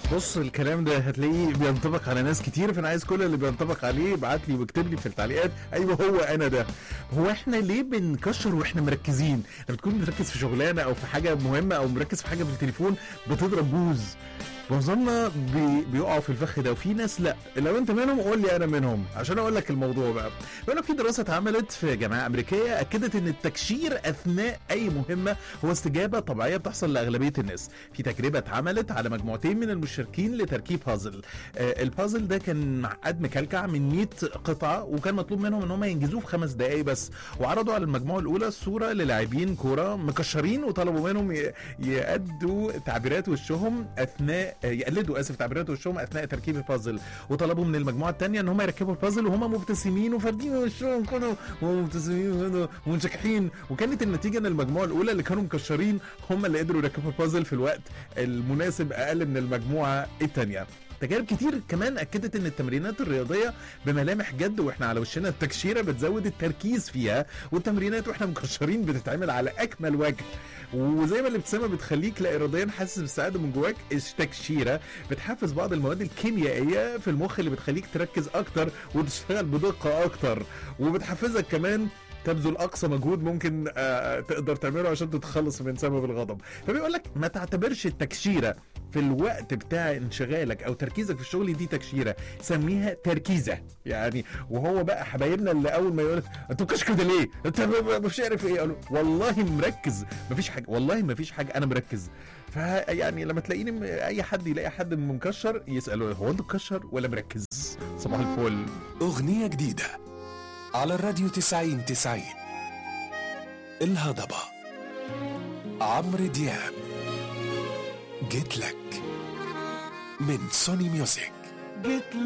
بص الكلام ده هتلاقيه بينطبق على ناس كتير فانا عايز كل اللي بينطبق عليه يبعت لي ويكتب لي في التعليقات ايوه هو انا ده هو احنا ليه بنكشر واحنا مركزين لما تكون مركز في شغلانه او في حاجه مهمه او مركز في حاجه في التليفون بتضرب بوز معظمنا بي بيقعوا في الفخ ده وفي ناس لا لو انت منهم قول لي انا منهم عشان اقول لك الموضوع بقى بيقول لك في دراسه اتعملت في جامعه امريكيه اكدت ان التكشير اثناء اي مهمه هو استجابه طبيعيه بتحصل لاغلبيه الناس في تجربه اتعملت على مجموعتين من المشاركين لتركيب بازل آه البازل ده كان معقد مكلكع من 100 قطعه وكان مطلوب منهم ان هم ينجزوه في خمس دقائق بس وعرضوا على المجموعه الاولى صوره للاعبين كوره مكشرين وطلبوا منهم ي- يأدوا تعبيرات وشهم اثناء آه، يقلدوا اسف تعبيرات وشهم اثناء تركيب البازل وطلبوا من المجموعه الثانيه ان هم يركبوا البازل وهم مبتسمين وفاردين وشهم كده وهم مبتسمين كده ومنشكحين وكانت النتيجه ان المجموعه الاولى اللي كانوا مكشرين هم اللي قدروا يركبوا البازل في الوقت المناسب اقل من المجموعه الثانيه تجارب كتير كمان اكدت ان التمرينات الرياضيه بملامح جد واحنا على وشنا التكشيره بتزود التركيز فيها والتمرينات واحنا مكشرين بتتعمل على اكمل وجه وزي ما الابتسامه بتخليك لا اراديا حاسس بالسعاده من جواك التكشيره بتحفز بعض المواد الكيميائيه في المخ اللي بتخليك تركز اكتر وتشتغل بدقه اكتر وبتحفزك كمان تبذل اقصى مجهود ممكن آه، تقدر تعمله عشان تتخلص من سبب الغضب فبيقول لك ما تعتبرش التكشيره في الوقت بتاع انشغالك او تركيزك في الشغل دي تكشيره سميها تركيزه يعني وهو بقى حبايبنا اللي اول ما يقول انت مكش كده ليه انت ب- ب- مش عارف ايه قالوا والله مركز مفيش حاجه والله مفيش حاجه انا مركز فيعني لما تلاقيني م- اي حد يلاقي حد مكشر يساله هو انت مكشر ولا مركز صباح الفل أغنية جديدة على الراديو تسعين تسعين الهضبة عمرو دياب جيت لك من سوني ميوزك جيت